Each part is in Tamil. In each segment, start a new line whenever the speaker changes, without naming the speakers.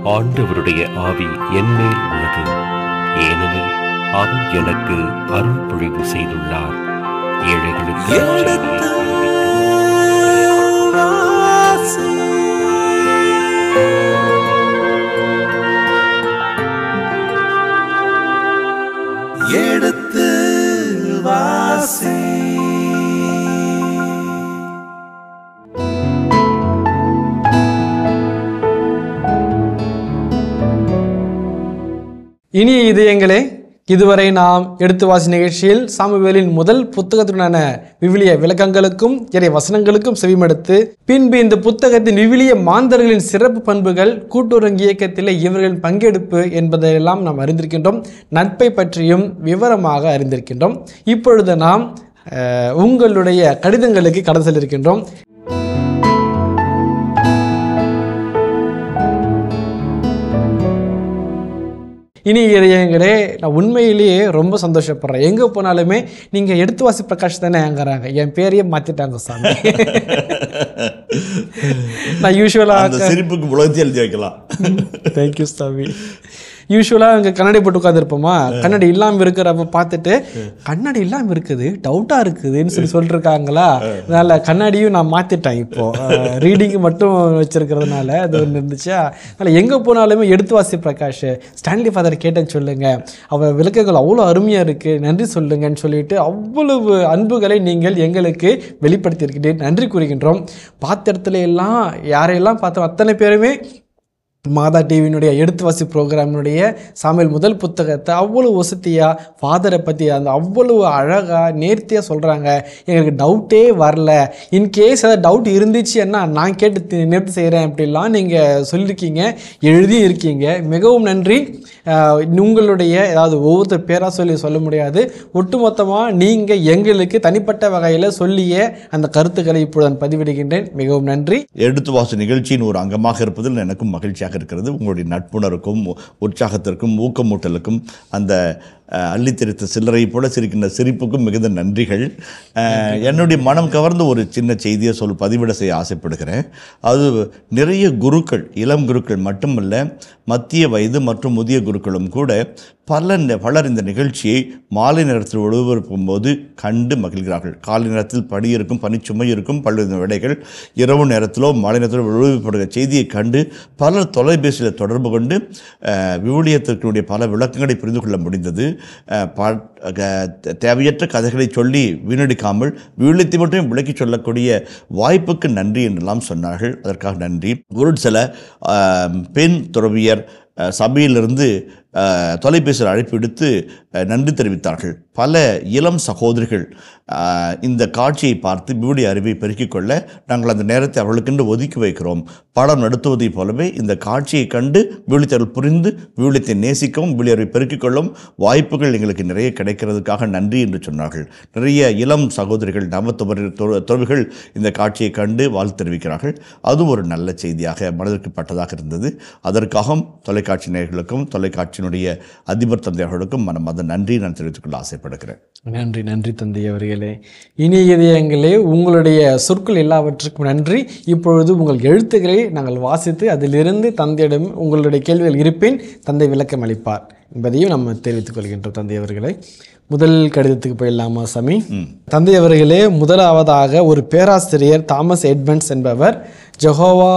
ஆண்டவருடைய ஆவி என்மேல் உள்ளது ஏனெனில் அவர் எனக்கு அருள் பொழிவு செய்துள்ளார் ஏழைகளுக்கு
எடுத்து
நற்செய்தியை
வாசி. எடுத்து வாசி
இனிய இதயங்களே இதுவரை நாம் எடுத்து வாசி நிகழ்ச்சியில் சாமுவேலின் முதல் புத்தகத்துடனான விவிலிய விளக்கங்களுக்கும் இறை வசனங்களுக்கும் செவிமடுத்து பின்பு இந்த புத்தகத்தின் விவிலிய மாந்தர்களின் சிறப்பு பண்புகள் கூட்டுறங்கு இயக்கத்திலே இவர்களின் பங்கெடுப்பு என்பதையெல்லாம் நாம் அறிந்திருக்கின்றோம் நட்பை பற்றியும் விவரமாக அறிந்திருக்கின்றோம் இப்பொழுது நாம் அஹ், உங்களுடைய கடிதங்களுக்கு கடந்து செல்லிருக்கின்றோம் இனி இதயங்களே நான் உண்மையிலேயே ரொம்ப சந்தோஷப்படுறேன் எங்கே போனாலுமே நீங்கள் எடுத்து வாசி பிரகாஷ் தானே ஏங்குறாங்க என் பேரையே மாற்றிட்டாங்க சாமி நான் யூஸ்வலாக
அந்த சிரிப்புக்கு உலகத்தை எழுதி வைக்கலாம்
தேங்க்யூ சாமி யூஸ்வலாக அங்கே கண்ணாடி போட்டு உட்காந்துருப்போமா கண்ணாடி இல்லாமல் இருக்கிறப்ப பார்த்துட்டு கண்ணாடி இல்லாமல் இருக்குது டவுட்டாக இருக்குதுன்னு சொல்லி சொல்லிருக்காங்களா அதனால் கண்ணாடியும் நான் மாற்றிட்டேன் இப்போ ரீடிங் மட்டும் வச்சிருக்கிறதுனால அது ஒன்று இருந்துச்சா அதனால் எங்கே போனாலுமே எடுத்து வாசி பிரகாஷ் ஸ்டான்லி ஃபாதர் கேட்டேன்னு சொல்லுங்க அவர் விளக்கங்கள் அவ்வளோ அருமையாக இருக்குது நன்றி சொல்லுங்கன்னு சொல்லிட்டு அவ்வளவு அன்புகளை நீங்கள் எங்களுக்கு வெளிப்படுத்தியிருக்கிறீர்கள் நன்றி கூறுகின்றோம் பார்த்த இடத்துல எல்லாம் யாரையெல்லாம் பார்த்தோம் அத்தனை பேருமே மாதா டிவியினுடைய எடுத்து வாசி ப்ரோக்ராமினுடைய சாமியல் முதல் புத்தகத்தை அவ்வளவு வசதியாக ஃபாதரை பற்றி அந்த அவ்வளவு அழகாக நேர்த்தியாக சொல்கிறாங்க எங்களுக்கு டவுட்டே வரல இன்கேஸ் ஏதாவது டவுட் இருந்துச்சுன்னா நான் கேட்டு தி- நிவர்த்தி செய்கிறேன் அப்படிலாம் நீங்கள் சொல்லியிருக்கீங்க எழுதி இருக்கீங்க மிகவும் நன்றி ஆஹ் உங்களுடைய ஏதாவது ஒவ்வொருத்தர் பேராக சொல்லி சொல்ல முடியாது ஒட்டுமொத்தமாக நீங்கள் எங்களுக்கு தனிப்பட்ட வகையில் சொல்லிய அந்த கருத்துக்களை இப்பொழுது நான் பதிவிடுகின்றேன் மிகவும் நன்றி
எடுத்து வாசி நிகழ்ச்சியின் ஒரு அங்கமாக இருப்பதில் எனக்கும் மகிழ்ச்சியாக இருக்கிறது உங்களுடைய நட்புணருக்கும் உற்சாகத்திற்கும் ஊக்கமூட்டலுக்கும் அந்த அஹ், அள்ளித்தெரித்த சில்லறை போல சிரிக்கின்ற சிரிப்புக்கும் மிகுந்த நன்றிகள் அஹ், என்னுடைய மனம் கவர்ந்த ஒரு சின்ன செய்தியை சொல் பதிவிட செய்ய ஆசைப்படுகிறேன் அது நிறைய குருக்கள் இளம் குருக்கள் மட்டுமல்ல மத்திய வயது மற்றும் முதிய குருக்களும் கூட பல ந- பலர் இந்த நிகழ்ச்சியை மாலை நேரத்தில் ஒளிபரப்பும் போது கண்டு மகிழ்கிறார்கள் காலை நேரத்தில் படி இருக்கும் பனிச்சுமை இருக்கும் பல்வேறு விடைகள் இரவு நேரத்திலோ மாலை நேரத்திலோ ஒளிபரப்படுகிற செய்தியை கண்டு பலர் தொலைபேசியில் தொடர்பு கொண்டு அஹ், விவிலியத்திற்குடைய பல விளக்கங்களை புரிந்து கொள்ள முடிந்தது அஹ், ப- க- தேவையற்ற கதைகளை சொல்லி வீணடிக்காமல் விவிலியத்தை மட்டும் விளக்கி சொல்லக்கூடிய வாய்ப்புக்கு நன்றி என்றெல்லாம் சொன்னார்கள் அதற்காக நன்றி ஒரு சில அஹ், பெண் துறவியர் அஹ், சபையிலிருந்து அஹ், தொலைபேசியில் அழைப்பு விடுத்து அஹ், நன்றி தெரிவித்தார்கள் பல இளம் சகோதரிகள் அஹ், இந்த காட்சியை பார்த்து பியூடி அறிவை பெருக்கிக் கொள்ள நாங்கள் அந்த நேரத்தை அவர்களுக்கென்று ஒதுக்கி வைக்கிறோம் படம் நடத்துவதைப் போலவே இந்த காட்சியை கண்டு விவிலியத்தர்கள் புரிந்து விவிலியத்தை நேசிக்கவும் விவிலிய அறிவை பெருக்கிக் கொள்ளவும் வாய்ப்புகள் எங்களுக்கு நிறைய கிடைக்கிறதுக்காக நன்றி என்று சொன்னார்கள் நிறைய இளம் சகோதரிகள் நவ துறவி- துற- துறவிகள் இந்த காட்சியை கண்டு வாழ்த்து தெரிவிக்கிறார்கள் அதுவும் ஒரு நல்ல செய்தியாக மனதிற்கு பட்டதாக இருந்தது அதற்காகவும் தொலைக்காட்சி நேயர்களுக்கும் தொலைக்காட்சியினுடைய அதிபர் தந்தையர்களுக்கும் மனம் அந்த நன்றி நான் தெரிவித்துக் கொள்ள ஆசைப்படுகிறேன்
நன்றி நன்றி தந்தை அவர்களே இனிய இதயங்களே உங்களுடைய சொற்கள் எல்லாவற்றுக்கும் நன்றி இப்பொழுது உங்கள் எழுத்துக்களை நாங்கள் வாசித்து அதிலிருந்து தந்தையிடம் உங்களுடைய கேள்விகள் இருப்பேன் தந்தை விளக்கம் அளிப்பார் என்பதையும் நம்ம தெரிவித்துக் கொள்கின்றோம் தந்தை அவர்களை முதல் கடிதத்துக்கு போயிடலாமா சாமி தந்தை அவர்களே முதலாவதாக ஒரு பேராசிரியர் தாமஸ் எட்மண்ட்ஸ் என்பவர் ஜெகோவா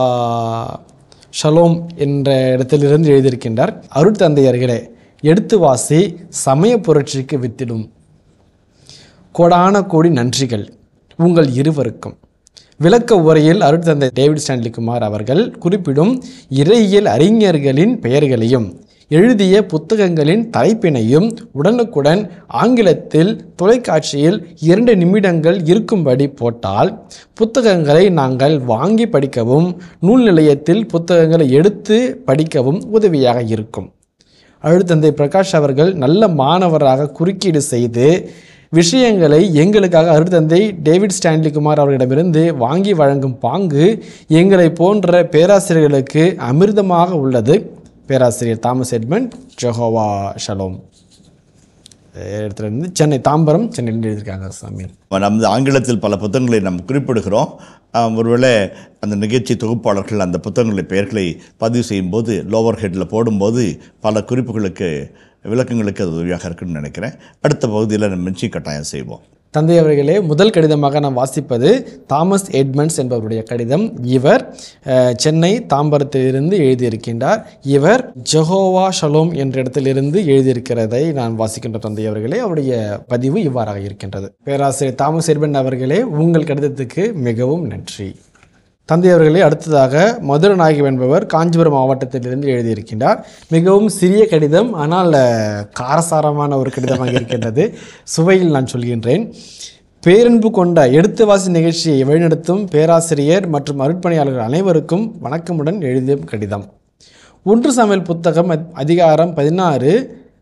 ஷலோம் என்ற இடத்திலிருந்து எழுதியிருக்கின்றார் அருட்தந்தையர்களே எடுத்து வாசி சமய புரட்சிக்கு வித்திடும் கோடான கோடி நன்றிகள் உங்கள் இருவருக்கும் விளக்க உரையில் அருட்தந்தை டேவிட் ஸ்டான்லி குமார் அவர்கள் குறிப்பிடும் இறையியல் அறிஞர்களின் பெயர்களையும் எழுதிய புத்தகங்களின் தலைப்பினையும் உடனுக்குடன் ஆங்கிலத்தில் தொலைக்காட்சியில் இரண்டு நிமிடங்கள் இருக்கும்படி போட்டால் புத்தகங்களை நாங்கள் வாங்கி படிக்கவும் நூல் நிலையத்தில் புத்தகங்களை எடுத்து படிக்கவும் உதவியாக இருக்கும் அழுத்தந்தை பிரகாஷ் அவர்கள் நல்ல மாணவராக குறுக்கீடு செய்து விஷயங்களை எங்களுக்காக அருட்தந்தை டேவிட் ஸ்டான்லி குமார் அவர்களிடமிருந்து வாங்கி வழங்கும் பாங்கு எங்களை போன்ற பேராசிரியர்களுக்கு அமிர்தமாக உள்ளது பேராசிரியர் தாமஸ் எட்மண்ட் ஜெஹோவா ஷலோம் இடத்துல இருந்து சென்னை தாம்பரம் சென்னையிலேருந்து எழுதியிருக்காங்க சாமி
நம்ம வந்து ஆங்கிலத்தில் பல புத்தகங்களை நாம் குறிப்பிடுகிறோம் ஆம், ஒருவேளை அந்த நிகழ்ச்சி தொகுப்பாளர்கள் அந்த புத்தகங்களுடைய பெயர்களை பதிவு செய்யும்போது லோவர் ஹெட்டில் போடும்போது பல குறிப்புகளுக்கு விளக்கங்களுக்கு அது உதவியாக இருக்குன்னு நினைக்கிறேன் அடுத்த பகுதியில் நம்ம நிச்சயம் கட்டாயம் செய்வோம்
தந்தை அவர்களே முதல் கடிதமாக நாம் வாசிப்பது தாமஸ் எட்மண்ட்ஸ் என்பவருடைய கடிதம் இவர் அஹ், சென்னை தாம்பரத்திலிருந்து எழுதியிருக்கின்றார் இவர் ஜெகோவா ஷலோம் என்ற இடத்திலிருந்து எழுதியிருக்கிறதை நான் வாசிக்கின்ற தந்தை அவர்களே அவருடைய பதிவு இவ்வாறாக இருக்கின்றது பேராசிரியர் தாமஸ் எட்மண்ட் அவர்களே உங்கள் கடிதத்துக்கு மிகவும் நன்றி தந்தை அவர்களே அடுத்ததாக மதுரநாயகம் என்பவர் காஞ்சிபுரம் மாவட்டத்திலிருந்து எழுதியிருக்கின்றார் மிகவும் சிறிய கடிதம் ஆனால் அஹ், காரசாரமான ஒரு கடிதமாக இருக்கின்றது சுவையில் நான் சொல்கின்றேன் பேரன்பு கொண்ட எடுத்து வாசி நிகழ்ச்சியை வழிநடத்தும் பேராசிரியர் மற்றும் அருட்பணியாளர்கள் அனைவருக்கும் வணக்கமுடன் எழுதிய கடிதம் ஒன்று சமையல் புத்தகம் அத்- அதிகாரம் பதினாறு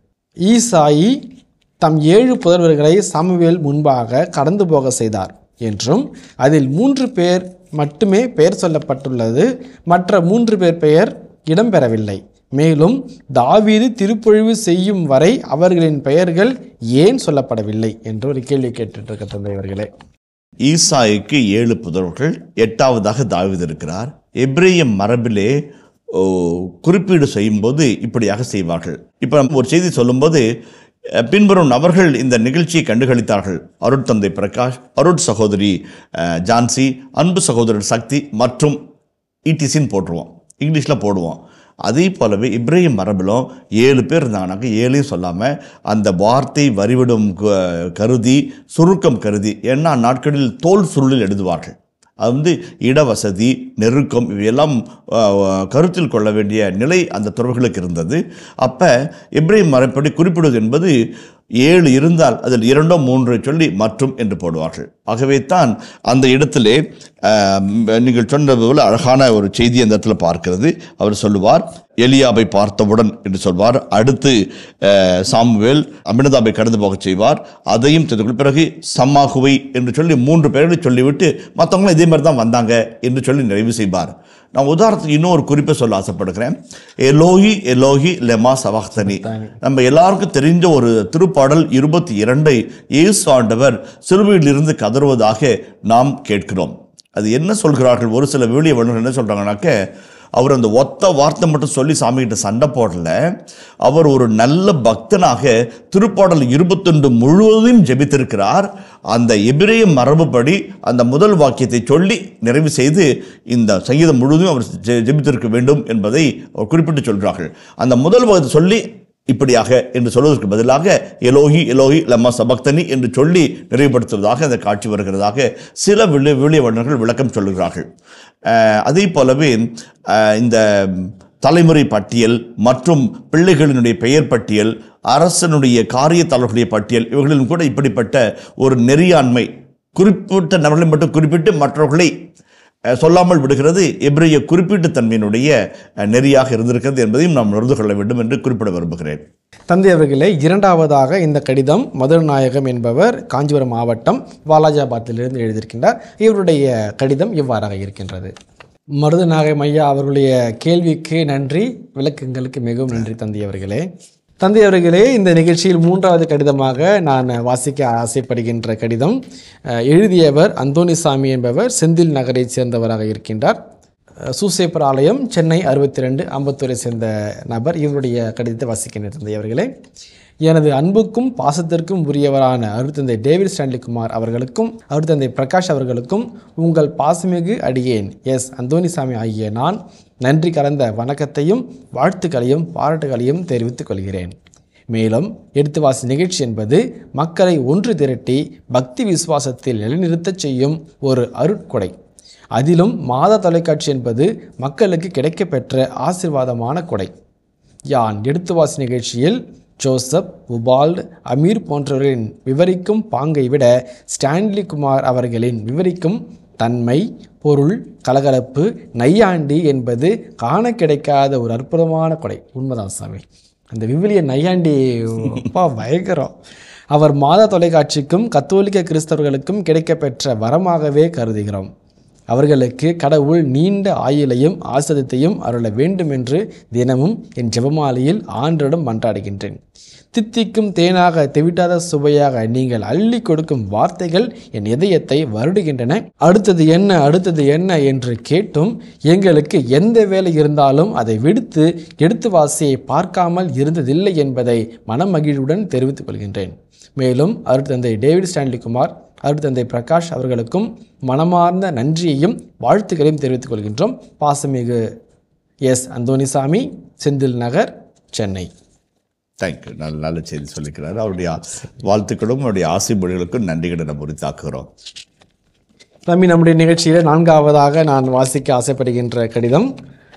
ஈசாயி தம் ஏழு புதல்வர்களை சாமுவேல் முன்பாக கடந்து போக செய்தார் என்றும் அதில் மூன்று பேர் மட்டுமே பெயர் சொல்லப்பட்டுள்ளது மற்ற மூன்று பேர் பெயர் இடம்பெறவில்லை மேலும் தாவீது திருப்பொழிவு செய்யும் வரை அவர்களின் பெயர்கள் ஏன் சொல்லப்படவில்லை என்று ஒரு கேள்வி கேட்டுட்டு தந்தை அவர்களே
ஈசாய்க்கு ஏழு புதல்வர்கள் எட்டாவதாக தாவீது இருக்கிறார் எப்ரேய மரபிலே ஓ, குறிப்பீடு செய்யும்போது இப்படியாக செய்வார்கள் இப்போ நம்ம ஒரு செய்தி சொல்லும்போது அஹ், பின்வரும் நபர்கள் இந்த நிகழ்ச்சியை கண்டுகளித்தார்கள் அருட்தந்தை பிரகாஷ் அருட் சகோதரி அஹ், ஜான்சி அன்பு சகோதரர் சக்தி மற்றும் இடிசின்னு போட்டுருவோம் இங்கிலீஷில் போடுவோம் அதே போலவே இப்ரேம் மரபிலும் ஏழு பேர் இருந்தாங்கனாக்க ஏழையும் சொல்லாமல் அந்த வார்த்தை வரிவிடும் க- கருதி சுருக்கம் கருதி ஏன்னா அந்நாட்களில் தோல் சுருளில் எழுதுவார்கள் அது வந்து இடவசதி நெருக்கம் இவையெல்லாம் அஹ், கருத்தில் கொள்ள வேண்டிய நிலை அந்த துறவுகளுக்கு இருந்தது அப்போ இப்ரேம் மரப்படி குறிப்பிடுவது என்பது ஏழு இருந்தால் அதில் இரண்டோ மூன்று சொல்லி மற்றும் என்று போடுவார்கள் ஆகவே தான் அந்த இடத்திலே அஹ், நீங்கள் சொன்னது போல அழகான ஒரு செய்தி அந்த இடத்துல பார்க்கிறது அவர் சொல்லுவார் எலியாவை பார்த்தவுடன் என்று சொல்வார் அடுத்து அஹ், சாமுவேல் அமினதாபை கடந்து போகச் செய்வார் அதையும் தெரிந்து கொள்ள பிறகு சம்மாகுவை என்று சொல்லி மூன்று பேர்களை சொல்லிவிட்டு மற்றவங்களும் இதே மாதிரி தான் வந்தாங்க என்று சொல்லி நிறைவு செய்வார் நான் உதாரணத்துக்கு இன்னொரு குறிப்பை சொல்ல ஆசைப்படுகிறேன் எலோஹி எலோஹி லெமா சவாக்தனி நம்ம எல்லாருக்கும் தெரிஞ்ச ஒரு திருப்பாடல் இருபத்தி இரண்டை இயேசு ஆண்டவர் சிலுவையிலிருந்து கதறுவதாக நாம் கேட்கிறோம் அது என்ன சொல்கிறார்கள் ஒரு சில விவிலிய வல்லுநர்கள் என்ன சொல்றாங்கன்னாக்க அவர் அந்த ஒத்த வார்த்தை மட்டும் சொல்லி சாமிகிட்ட சண்டை போடல அவர் ஒரு நல்ல பக்தனாக திருப்பாடல் இருபத்தொன்று முழுவதையும் ஜெபித்திருக்கிறார் அந்த எபிரேய மரபுப்படி அந்த முதல் வாக்கியத்தை சொல்லி நிறைவு செய்து இந்த சங்கீதம் முழுவதும் அவர் ஜெ- ஜெபித்திருக்க வேண்டும் என்பதை அவர் குறிப்பிட்டு சொல்கிறார்கள் அந்த முதல் வாக்கியத்தை சொல்லி இப்படியாக என்று சொல்வதற்கு பதிலாக எலோஹி எலோஹி லம்மா சபக்தனி என்று சொல்லி நிறைவுபடுத்துவதாக அந்த காட்சி வருகிறதாக சில விழு விழிய வண்ணர்கள் விளக்கம் சொல்லுகிறார்கள் அஹ், அதே போலவே அஹ், இந்த தலைமுறை பட்டியல் மற்றும் பிள்ளைகளினுடைய பெயர் பட்டியல் அரசனுடைய காரியத்தாளர்களுடைய பட்டியல் இவர்களிலும் கூட இப்படிப்பட்ட ஒரு நெறியாண்மை குறிப்பிட்ட நபர்களை மட்டும் குறிப்பிட்டு மற்றவர்களை அஹ், சொல்லாமல் விடுகிறது எபிரேய குறிப்பீட்டு தன்மையினுடைய அஹ், நெறியாக இருந்திருக்கிறது என்பதையும் நாம் உணர்ந்து கொள்ள வேண்டும் என்று குறிப்பிட விரும்புகிறேன்
தந்தை அவர்களே இரண்டாவதாக இந்த கடிதம் மதுரநாயகம் என்பவர் காஞ்சிபுரம் மாவட்டம் வாலாஜாபாத்திலிருந்து எழுதியிருக்கின்றார் இவருடைய கடிதம் இவ்வாறாக இருக்கின்றது மருதநாயகம் ஐயா அவர்களுடைய கேள்விக்கு நன்றி விளக்கங்களுக்கு மிகவும் நன்றி தந்தை அவர்களே தந்தை அவர்களே இந்த நிகழ்ச்சியில் மூன்றாவது கடிதமாக நான் வாசிக்க ஆசைப்படுகின்ற கடிதம் அஹ், எழுதியவர் அந்தோணிசாமி என்பவர் செந்தில் நகரைச் சேர்ந்தவராக இருக்கின்றார் சூசேப்பர் ஆலயம் சென்னை அறுபத்தி ரெண்டு அம்பத்தூரை சேர்ந்த நபர் இவருடைய கடிதத்தை வாசிக்கின்ற தந்தை அவர்களே எனது அன்புக்கும் பாசத்திற்கும் உரியவரான அருட்தந்தை டேவிட் ஸ்டான்லி குமார் அவர்களுக்கும் அருட்தந்தை பிரகாஷ் அவர்களுக்கும் உங்கள் பாசமிகு அடியேன் எஸ் அந்தோணிசாமி ஆகிய நான் நன்றி கலந்த வணக்கத்தையும் வாழ்த்துக்களையும் பாராட்டுகளையும் தெரிவித்துக் கொள்கிறேன் மேலும் எடுத்துவாசி நிகழ்ச்சி என்பது மக்களை ஒன்று திரட்டி பக்தி விசுவாசத்தில் நிலைநிறுத்தச் செய்யும் ஒரு அருட்கொடை அதிலும் மாத தொலைக்காட்சி என்பது மக்களுக்கு கிடைக்கப்பெற்ற ஆசீர்வாதமான கொடை யான் எடுத்துவாசி நிகழ்ச்சியில் ஜோசப் உபால்ட் அமீர் போன்றவர்களின் விவரிக்கும் பாங்கை விட ஸ்டான்லி குமார் அவர்களின் விவரிக்கும் தன்மை பொருள் கலகலப்பு நையாண்டி என்பது காண கிடைக்காத ஒரு அற்புதமான கொடை உண்மைதான் சாமி அந்த விவிலிய நையாண்டி அப்பா பயங்கரம் அவர் மாத தொலைக்காட்சிக்கும் கத்தோலிக்க கிறிஸ்தவர்களுக்கும் கிடைக்கப்பெற்ற வரமாகவே கருதுகிறோம் அவர்களுக்கு கடவுள் நீண்ட ஆயுளையும் ஆசிரியத்தையும் அருள வேண்டும் என்று தினமும் என் ஜெபமாலையில் ஆண்டரிடம் மன்றாடுகின்றேன் தித்திக்கும் தேனாக தெவிட்டாத சுவையாக நீங்கள் அள்ளி கொடுக்கும் வார்த்தைகள் என் இதயத்தை வருடுகின்றன அடுத்தது என்ன அடுத்தது என்ன என்று கேட்டும் எங்களுக்கு எந்த வேலை இருந்தாலும் அதை விடுத்து எடுத்து வாசியை பார்க்காமல் இருந்ததில்லை என்பதை மனமகிழ்வுடன் தெரிவித்துக் கொள்கின்றேன் மேலும் அருட்தந்தை டேவிட் ஸ்டான்லி குமார் அருட்தந்தை பிரகாஷ் அவர்களுக்கும் மனமார்ந்த நன்றியையும் வாழ்த்துக்களையும் தெரிவித்துக் கொள்கின்றோம் பாசமிகு எஸ் அந்தோனிசாமி செந்தில் நகர் சென்னை
தேங்க்யூ நல்ல நல்ல செய்தி சொல்லிக்கிறார் அவருடைய வாழ்த்துக்களும் அவருடைய ஆசைமொழிகளுக்கும் நன்றிகளை நம்ம உரித்தாக்குகிறோம்
ரம்மி நம்முடைய நிகழ்ச்சியில் நான்காவதாக நான் வாசிக்க ஆசைப்படுகின்ற கடிதம்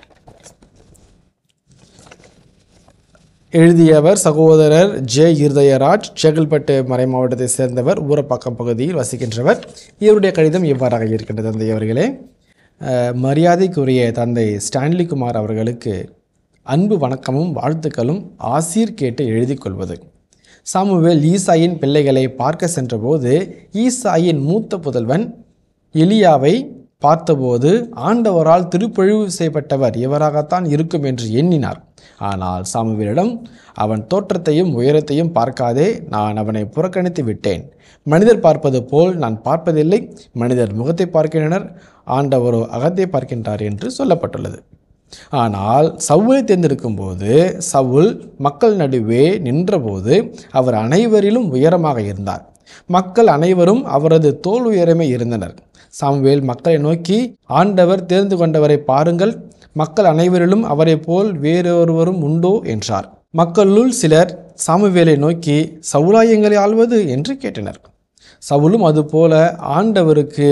எழுதியவர் சகோதரர் ஜே இருதயராஜ் செங்கல்பட்டு மறை மாவட்டத்தை சேர்ந்தவர் ஊரப்பாக்கம் பகுதியில் வசிக்கின்றவர் இவருடைய கடிதம் இவ்வாறாக இருக்கின்றது தந்தை அவர்களே அஹ், மரியாதைக்குரிய தந்தை ஸ்டான்லி குமார் அவர்களுக்கு அன்பு வணக்கமும் வாழ்த்துக்களும் ஆசீர் கேட்டு எழுதிக் கொள்வது சாமுவேல் ஈசாயின் பிள்ளைகளை பார்க்க சென்றபோது ஈசாயின் மூத்த புதல்வன் எலியாவை பார்த்தபோது ஆண்டவரால் திருப்பொழிவு செய்யப்பட்டவர் இவராகத்தான் இருக்கும் என்று எண்ணினார் ஆனால் சாமுவேலிடம் அவன் தோற்றத்தையும் உயரத்தையும் பார்க்காதே நான் அவனை புறக்கணித்து விட்டேன் மனிதர் பார்ப்பது போல் நான் பார்ப்பதில்லை மனிதர் முகத்தை பார்க்கின்றனர் ஆண்டவரோ அகத்தை பார்க்கின்றார் என்று சொல்லப்பட்டுள்ளது ஆனால் சவுலை தேர்ந்தெடுக்கும் போது சவுல் மக்கள் நடுவே நின்றபோது அவர் அனைவரிலும் உயரமாக இருந்தார் மக்கள் அனைவரும் அவரது தோல் உயரமே இருந்தனர் சாமுவேல் மக்களை நோக்கி ஆண்டவர் தேர்ந்து கொண்டவரை பாருங்கள் மக்கள் அனைவரிலும் அவரைப் போல் வேறொருவரும் உண்டோ என்றார் மக்களுள் சிலர் சாமுவேலை நோக்கி சவுலாயங்களை ஆள்வது என்று கேட்டனர் சவுலும் அதுபோல ஆண்டவருக்கு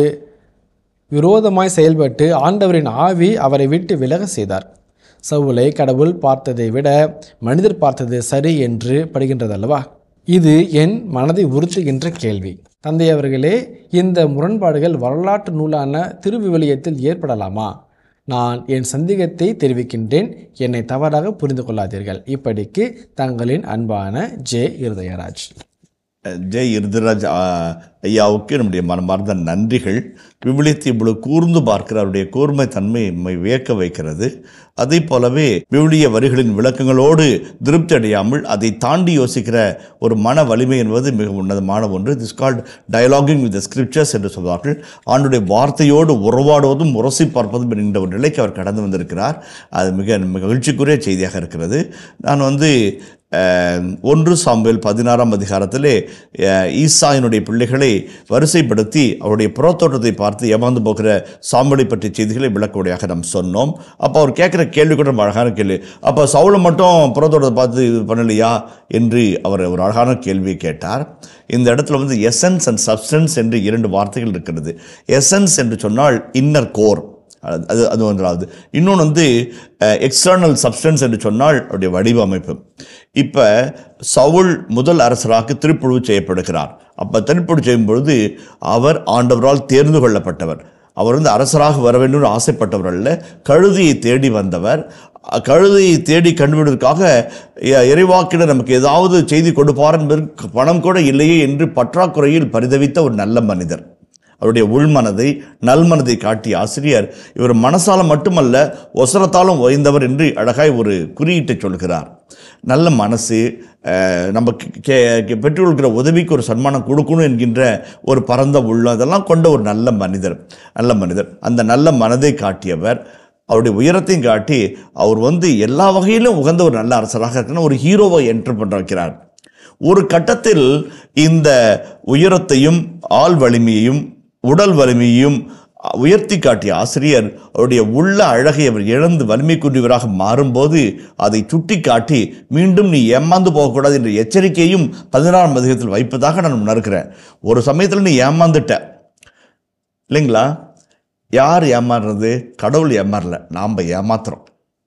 விரோதமாய் செயல்பட்டு ஆண்டவரின் ஆவி அவரை விட்டு விலக செய்தார் சவுலை கடவுள் பார்த்ததை விட மனிதர் பார்த்தது சரி என்று படுகின்றதல்லவா இது என் மனதை உறுத்துகின்ற கேள்வி தந்தை அவர்களே இந்த முரண்பாடுகள் வரலாற்று நூலான திருவிவிலியத்தில் ஏற்படலாமா நான் என் சந்தேகத்தை தெரிவிக்கின்றேன் என்னை தவறாக புரிந்து கொள்ளாதீர்கள் இப்படிக்கு தங்களின் அன்பான ஜே இருதயராஜ்
ஜெய் இருதராஜ் ஆ, ஐயாவுக்கு நம்முடைய மனமார்ந்த நன்றிகள் விவிலியத்தை இவ்வளவு கூர்ந்து பார்க்கிற அவருடைய கூர்மை தன்மை நம்மை வியக்க வைக்கிறது அதே போலவே விவிலிய வரிகளின் விளக்கங்களோடு திருப்தி அடையாமல் அதை தாண்டி யோசிக்கிற ஒரு மன வலிமை என்பது மிக உன்னதமான ஒன்று this called dialoguing with scriptures என்று சொல்வார்கள் ஆண்டுடைய வார்த்தையோடு உறவாடுவதும் உரசி பார்ப்பதும் என்கின்ற ஒரு நிலைக்கு அவர் கடந்து வந்திருக்கிறார் அது மிக மகிழ்ச்சிக்குரிய செய்தியாக இருக்கிறது நான் வந்து அஹ், ஒன்று சாம்பல் பதினாறாம் அதிகாரத்திலே அஹ், ஈசாயினுடைய பிள்ளைகளை வரிசைப்படுத்தி அவருடைய புறத்தோட்டத்தை பார்த்து ஏமாந்து போகிற சாம்பலை பற்றிய செய்திகளை விளக்கவுடையாக நாம் சொன்னோம் அப்போ அவர் கேட்குற கேள்வி கூட ரொம்ப அழகான கேள்வி அப்போ சவுளை மட்டும் புறத்தோட்டத்தை பார்த்து இது பண்ணலையா என்று அவர் ஒரு அழகான கேள்வியை கேட்டார் இந்த இடத்துல வந்து எசன்ஸ் அண்ட் சப்ஸ்டன்ஸ் என்று இரண்டு வார்த்தைகள் இருக்கிறது எசன்ஸ் என்று சொன்னால் இன்னர் கோர் அது அது அது ஒன்றாவது இன்னொன்று வந்து எக்ஸ்டர்னல் சப்ஸ்டன்ஸ் என்று சொன்னால் அவருடைய வடிவமைப்பு இப்போ சவுல் முதல் அரசராக திருப்புழு செய்யப்படுகிறார் அப்போ திருப்புழு செய்யும் பொழுது அவர் ஆண்டவரால் தேர்ந்து கொள்ளப்பட்டவர் அவர் வந்து அரசராக வர வேண்டும் என்று ஆசைப்பட்டவர் அல்ல கழுதியை தேடி வந்தவர் அ- கழுதையை தேடி கண்டுபிடிப்பதற்காக இ- இறைவாக்கினர் நமக்கு ஏதாவது செய்தி கொடுப்பார் என்பதற்கு பணம் கூட இல்லையே என்று பற்றாக்குறையில் பரிதவித்த ஒரு நல்ல மனிதர் அவருடைய உள்மனதை நல்மனதை காட்டிய ஆசிரியர் இவர் மனசால மட்டுமல்ல ஒசரத்தாலும் ஓய்ந்தவர் என்று அழகாய் ஒரு குறியீட்டை சொல்கிறார் நல்ல மனசு அஹ், நம்ம கே கே- பெற்றுக்கொள்கிற உதவிக்கு ஒரு சன்மானம் கொடுக்கணும் என்கின்ற ஒரு பரந்த உள்ளம் இதெல்லாம் கொண்ட ஒரு நல்ல மனிதர் நல்ல மனிதர் அந்த நல்ல மனதை காட்டியவர் அவருடைய உயரத்தையும் காட்டி அவர் வந்து எல்லா வகையிலும் உகந்த ஒரு நல்ல அரசராக இருக்கணும் ஒரு ஹீரோவை என்டர் பண்ண வைக்கிறார் ஒரு கட்டத்தில் இந்த உயரத்தையும் ஆள் வலிமையையும் உடல் வலிமையையும் உயர்த்தி காட்டிய ஆசிரியர் அவருடைய உள்ள அழகை அவர் இழந்து வலிமை குன்றியவராக மாறும்போது அதை சுட்டி காட்டி மீண்டும் நீ ஏமாந்து போகக்கூடாது என்ற எச்சரிக்கையும் பதினாறாம் அதிகத்தில் வைப்பதாக நான் உணர்கிறேன் ஒரு சமயத்தில் நீ ஏமாந்துட்ட இல்லைங்களா யார் ஏமாறுறது கடவுள் ஏமாறல நாம் ஏமாத்துறோம்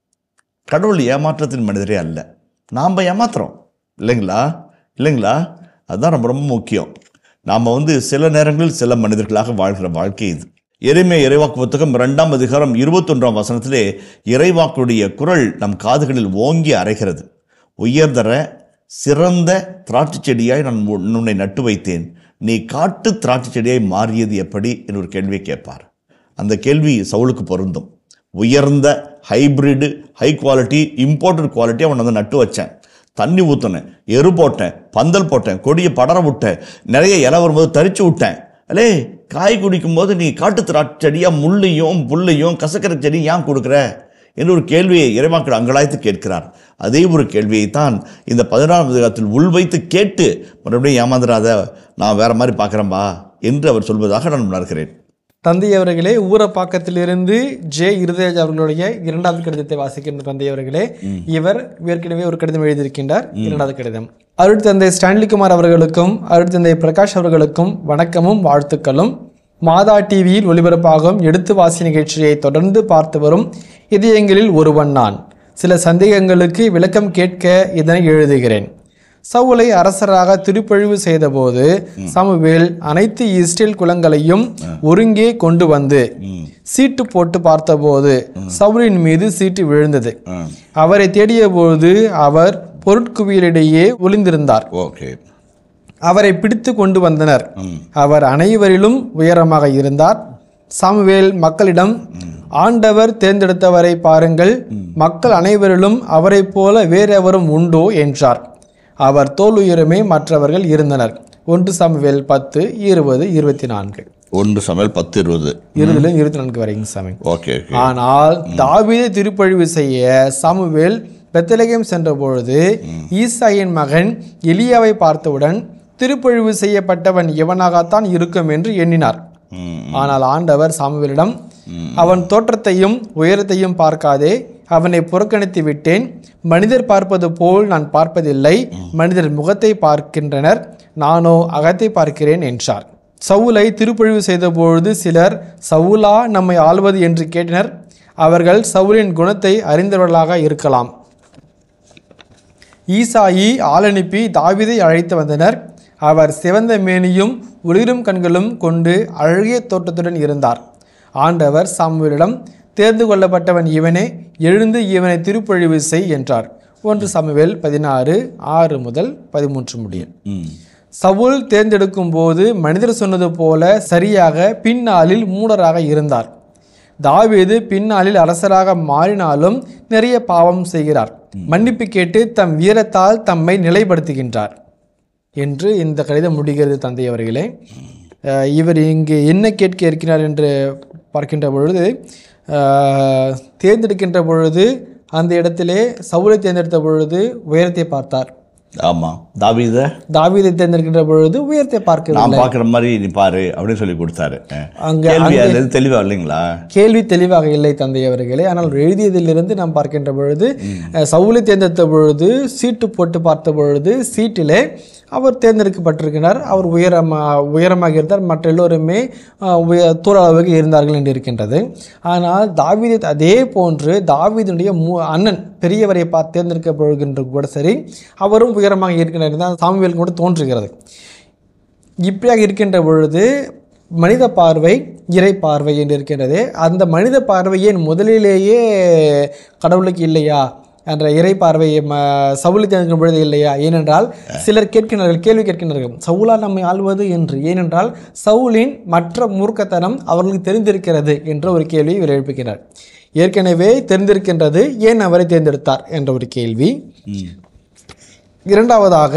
கடவுள் ஏமாற்றத்தின் மனிதரே அல்ல நாம் ஏமாத்துறோம் இல்லைங்களா இல்லைங்களா அதுதான் ரொம்ப ரொம்ப முக்கியம் நாம் வந்து சில நேரங்களில் சில மனிதர்களாக வாழ்கிற வாழ்க்கை இது எருமை இறைவாக்கு புத்தகம் இரண்டாம் அதிகாரம் இருபத்தொன்றாம் வசனத்திலே இறைவாக்குடைய குரல் நம் காதுகளில் ஓங்கி அறைகிறது உயர்தர சிறந்த திராட்சை செடியாய் நான் உன்- உன்னை நட்டு வைத்தேன் நீ காட்டு திராட்சை செடியாய் மாறியது எப்படி என்று ஒரு கேள்வியை கேட்பார் அந்த கேள்வி சவுலுக்கு பொருந்தும் உயர்ந்த hybrid high quality imported quality அவன் வந்து நட்டு வச்சேன் தண்ணி ஊற்றினேன் எரு போட்டேன் பந்தல் போட்டேன் கொடியை படர விட்டேன் நிறைய இலை வரும்போது தரிச்சு விட்டேன் அலே காய் குடிக்கும் போது நீ காட்டு திராட்சை செடியாக முள்ளையும் புல்லையும் கசக்கரை செடி ஏன் கொடுக்குற என்று ஒரு கேள்வியை இறைமாக்கள் அங்கலாய்த்து கேட்கிறார் அதே ஒரு கேள்வியை தான் இந்த பதினாறாம் அதிகாரத்தில் உள்வைத்து கேட்டு மறுபடியும் ஏமாந்துடாத நான் வேற மாதிரி பார்க்குறேன்பா என்று அவர் சொல்வதாக நான் உணர்கிறேன்
தந்தை அவர்களே ஊரப்பாக்கத்திலிருந்து ஜே இருதயராஜ் அவர்களுடைய இரண்டாவது கடிதத்தை வாசிக்கின்ற தந்தை அவர்களே இவர் ஏற்கனவே ஒரு கடிதம் எழுதியிருக்கின்றார் இரண்டாவது கடிதம் அருட்தந்தை ஸ்டான்லிகுமார் அவர்களுக்கும் அருட்தந்தை பிரகாஷ் அவர்களுக்கும் வணக்கமும் வாழ்த்துக்களும் மாதா டிவியில் ஒளிபரப்பாகும் எடுத்து வாசி நிகழ்ச்சியை தொடர்ந்து பார்த்து வரும் இதயங்களில் ஒருவன் நான் சில சந்தேகங்களுக்கு விளக்கம் கேட்க இதனை எழுதுகிறேன் சவுலை அரசராக திருப்பழிவு செய்தபோது சமுவேல் அனைத்து இஸ்ரேல் குலங்களையும் ஒருங்கே கொண்டு வந்து சீட்டு போட்டு பார்த்தபோது சவுலின் மீது சீட்டு விழுந்தது அவரை தேடியபோது அவர் பொருட்குவியலிடையே ஒளிந்திருந்தார்
ஓகே
அவரை பிடித்து கொண்டு வந்தனர் அவர் அனைவரிலும் உயரமாக இருந்தார் சாமுவேல் மக்களிடம் ஆண்டவர் தேர்ந்தெடுத்தவரை பாருங்கள் மக்கள் அனைவரிலும் அவரைப் போல வேறெவரும் உண்டோ என்றார் அவர் தோல் உயரமே மற்றவர்கள் இருந்தனர் ஒன்று சாமுவேல் பத்து இருபது இருபத்தி நான்கு
ஒன்று சமையல் பத்து இருபது
இருபதுல இருபத்தி நான்கு வரைக்கும் சாமி
ஓகே ஓகே
ஆனால் தாவீதை திருப்பழிவு செய்ய சாமுவேல் பெத்தலகேம் சென்றபொழுது ஈசாயின் மகன் எலியாவை பார்த்தவுடன் திருப்பழிவு செய்யப்பட்டவன் இவனாகத்தான் இருக்கும் என்று எண்ணினார் ஆனால் ஆண்டவர் சாமுவேலிடம் அவன் தோற்றத்தையும் உயரத்தையும் பார்க்காதே அவனை புறக்கணித்து விட்டேன் மனிதர் பார்ப்பது போல் நான் பார்ப்பதில்லை மனிதர் முகத்தை பார்க்கின்றனர் நானோ அகத்தை பார்க்கிறேன் என்றார் சவுலை திருப்பழிவு செய்தபொழுது சிலர் சவுலா நம்மை ஆள்வது என்று கேட்டனர் அவர்கள் சவுலின் குணத்தை அறிந்தவர்களாக இருக்கலாம் ஈசாயி ஆளனுப்பி தாவீதை அழைத்து வந்தனர் அவர் சிவந்த மேனியும் ஒளிரும் கண்களும் கொண்டு அழகிய தோற்றத்துடன் இருந்தார் ஆண்டவர் சாமுவேலிடம் தேர்ந்து கொள்ளப்பட்டவன் இவனே எழுந்து இவனை திருப்பழிவு செய் என்றார் ஒன்று சாமுவேல் பதினாறு ஆறு முதல் பதிமூன்று முடியும்
ம்
சவுல் தேர்ந்தெடுக்கும் போது மனிதர் சொன்னது போல சரியாக பின்னாளில் மூடராக இருந்தார் தாவீது பின்னாளில் அரசராக மாறினாலும் நிறைய பாவம் செய்கிறார் மன்னிப்பு கேட்டு தம் வீரத்தால் தம்மை நிலைப்படுத்துகின்றார் என்று இந்த கடிதம் முடிகிறது தந்தை அவர்களே அஹ் இவர் இங்கு என்ன கேட்க இருக்கிறார் என்று பார்க்கின்ற பொழுது அஹ், தேர்ந்தெடுக்கின்ற பொழுது அந்த இடத்திலே சவுலை தேர்ந்தெடுத்த பொழுது உயரத்தை பார்த்தார்
ஆமாம் தாவீத
தாவீதை தேர்ந்தெடுக்கின்ற பொழுது உயரத்தை பார்க்க
நான் பார்க்குற மாதிரி நீ பாரு அப்படின்னு சொல்லி கொடுத்தாரு
அங்க
கேள்வி அதுல இருந்து தெளிவா இல்லைங்களா
கேள்வி தெளிவாக இல்லை தந்தை அவர்களே ஆனால் எழுதியதிலிருந்து நாம் பார்க்கின்ற பொழுது அஹ், சவுலை தேர்ந்தெடுத்த பொழுது சீட்டு போட்டு பார்த்த பொழுது சீட்டிலே அவர் தேர்ந்தெடுக்கப்பட்டிருக்கிறார் அவர் உயரமா உயரமாக இருந்தார் மற்ற எல்லோருமே அஹ், உய தூர அளவுக்கு இருந்தார்கள் என்று இருக்கின்றது ஆனால் தாவீதை அதே போன்று தாவீதுடைய மூ அண்ணன் பெரியவரை பார்த்து தேர்ந்தெடுக்கப்படுகின்ற கூட சரி அவரும் உயரமாக இருக்கின்றார் தான் சாமுவேல் கூட தோன்றுகிறது இப்படியாக இருக்கின்ற பொழுது மனித பார்வை இறை பார்வை என்று இருக்கின்றது அந்த மனித பார்வையே முதலிலேயே கடவுளுக்கு இல்லையா என்ற இறை பார்வையை ம சவுளை தேர்ந்தெடுக்கும் பொழுது இல்லையா ஏனென்றால் சிலர் கேட்கின்றார்கள் கேள்வி கேட்கின்றார்கள் சவுலா நம்மை ஆள்வது என்று ஏனென்றால் சவுலின் மற்ற மூர்க்கத்தனம் அவர்களுக்கு தெரிந்திருக்கிறது என்ற ஒரு கேள்வியை இவர் எழுப்புகிறார் ஏற்கனவே தெரிந்திருக்கின்றது ஏன் அவரை தேர்ந்தெடுத்தார் என்ற ஒரு கேள்வி இரண்டாவதாக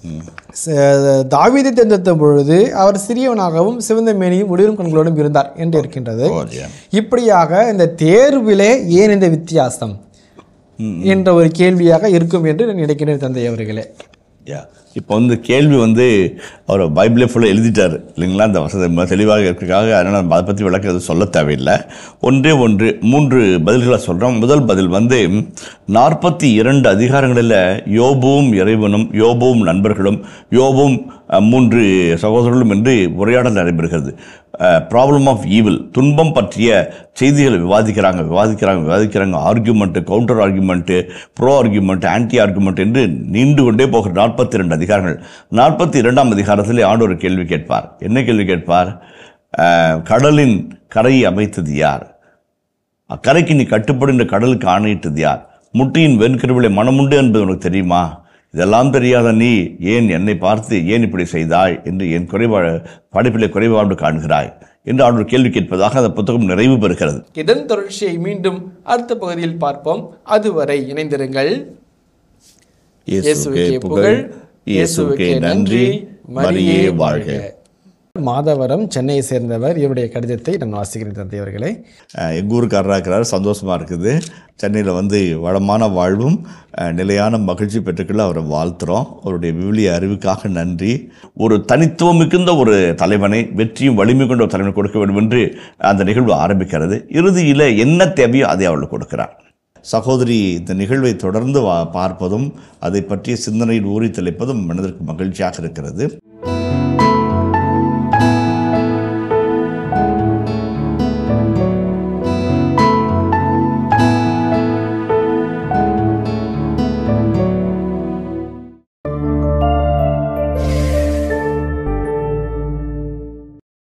ச- தாவீதை தேர்ந்தெடுத்த பொழுது அவர் சிறியவனாகவும் சிவந்த மேனியும் ஒளிரும் கண்களோடும் இருந்தார் என்று இருக்கின்றது
ஓ, yeah.
இப்படியாக இந்த தேர்விலே ஏன் இந்த வித்தியாசம் என்ற ஒரு கேள்வியாக இருக்கும் என்று நான் நினைக்கிறேன் தந்தை அவர்களே
யா இப்போ வந்து கேள்வி வந்து அவர் பைபிளே ஃபுல்லாக எழுதிட்டார் இல்லைங்களா அந்த வசதி ம- தெளிவாக இருக்கிறதுக்காக அதனால் நம்ம அதை பற்றி விளக்கம் எதுவும் சொல்ல தேவையில்லை ஒன்றே ஒன்று மூன்று பதில்களை சொல்கிறோம் முதல் பதில் வந்து நாற்பத்தி இரண்டு அதிகாரங்களில் யோபுவும் இறைவனும் யோபுவும் நண்பர்களும் யோபுவும் அஹ், மூன்று சகோதரர்களும் என்று உரையாடல் நடைபெறுகிறது ப்ராப்ளம் ஆஃப் ஈவில் துன்பம் பற்றிய செய்திகளை விவாதிக்கிறாங்க விவாதிக்கிறாங்க விவாதிக்கிறாங்க argument counter argument pro argument anti argument என்று நீண்டு கொண்டே போகிற நாற்பத்தி ரெண்டு அதிகாரங்கள் நாற்பத்தி இரண்டாம் அதிகாரத்திலே ஆண்டவர் ஒரு கேள்வி கேட்பார் என்ன கேள்வி கேட்பார் அஹ், கடலின் கரையை அமைத்தது யார் அக்கரைக்கு நீ கட்டுப்படுகின்ற கடலுக்கு ஆணையிட்டது யார் முட்டியின் வெண்கருவிலை மனமுண்டு என்பது உனக்கு தெரியுமா இதெல்லாம் தெரியாத நீ ஏன் என்னை பார்த்து ஏன் இப்படி செய்தாய் என்று என் குறைபா படைப்பிலே குறைபாடு காண்கிறாய் என்று அவர் ஒரு கேள்வி கேட்பதாக அந்த புத்தகம் நிறைவு பெறுகிறது
இதன் தொடர்ச்சியை மீண்டும் அடுத்த பகுதியில் பார்ப்போம் அதுவரை இணைந்திருங்கள்
இயேசுக்கே புகழ் இயேசுக்கே நன்றி மரியே வாழ்க
மாதவரம் சென்னையை சேர்ந்தவர் இவருடைய கடிதத்தை நான் வாசிக்கிறேன் தந்தை அவர்களே
அஹ் எங்க ஊருக்காரராக இருக்கிறார் சந்தோஷமாக இருக்குது சென்னையில் வந்து வளமான வாழ்வும் அஹ் நிலையான மகிழ்ச்சி பெற்றுக்கொள்ள அவரை வாழ்த்துறோம் அவருடைய விவிலிய அறிவுக்காக நன்றி ஒரு தனித்துவம் மிகுந்த ஒரு தலைவனை வெற்றியும் வலிமை கொண்ட ஒரு தலைவனை கொடுக்க வேண்டும் என்று அந்த நிகழ்வு ஆரம்பிக்கிறது இறுதியில் என்ன தேவையோ அதை அவளுக்கு கொடுக்கிறார் சகோதரி இந்த நிகழ்வை தொடர்ந்து வா பார்ப்பதும் அதை பற்றிய சிந்தனையில் ஊறி தெளிப்பதும் மனதிற்கு மகிழ்ச்சியாக இருக்கிறது